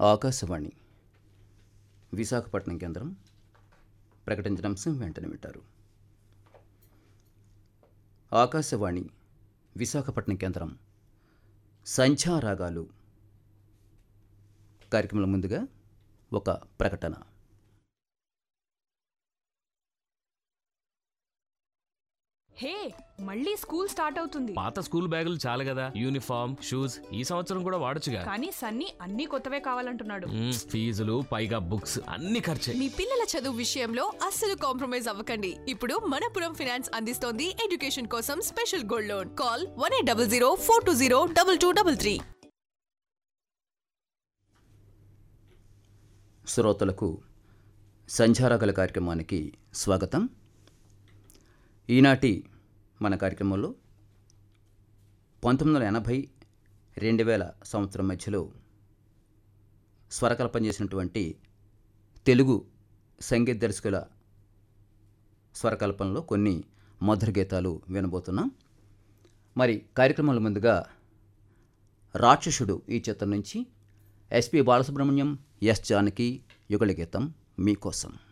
ఆకాశవాణి విశాఖపట్నం కేంద్రం ప్రకటించిన అంశం వెంటనే వింటారు ఆకాశవాణి విశాఖపట్నం కేంద్రం సంధ్యారాగాలు కార్యక్రమంలో ముందుగా ఒక ప్రకటన హే మళ్ళీ స్కూల్ స్టార్ట్ అవుతుంది పాత స్కూల్ బ్యాగులు చాలు కదా యూనిఫామ్ షూస్ ఈ సంవత్సరం కూడా వాడొచ్చుగా కానీ సన్నీ అన్ని కొత్తవే కావాలంటున్నాడు మ్మ్, ఫీజులు పైగా బుక్స్ అన్ని ఖర్చే మీ పిల్లల చదువు విషయంలో అస్సలు కాంప్రమైజ్ అవ్వకండి ఇప్పుడు మనపురం ఫినాన్స్ అందిస్తోంది ఎడ్యుకేషన్ కోసం special gold loan call one eight double zero four two zero double two double three శ్రోతలకు సంధ్యారాగల కార్యక్రమానికి స్వాగతం ఈనాటి మన కార్యక్రమంలో పంతొమ్మిది వందల ఎనభై రెండు వేల సంవత్సరం మధ్యలో స్వరకల్పన చేసినటువంటి తెలుగు సంగీత దర్శకుల స్వరకల్పనలో కొన్ని మధుర గీతాలు వినబోతున్నాం మరి కార్యక్రమంలో ముందుగా రాక్షసుడు ఈ చిత్రం నుంచి ఎస్పి బాలసుబ్రహ్మణ్యం ఎస్ జానకి యుగళ గీతం మీకోసం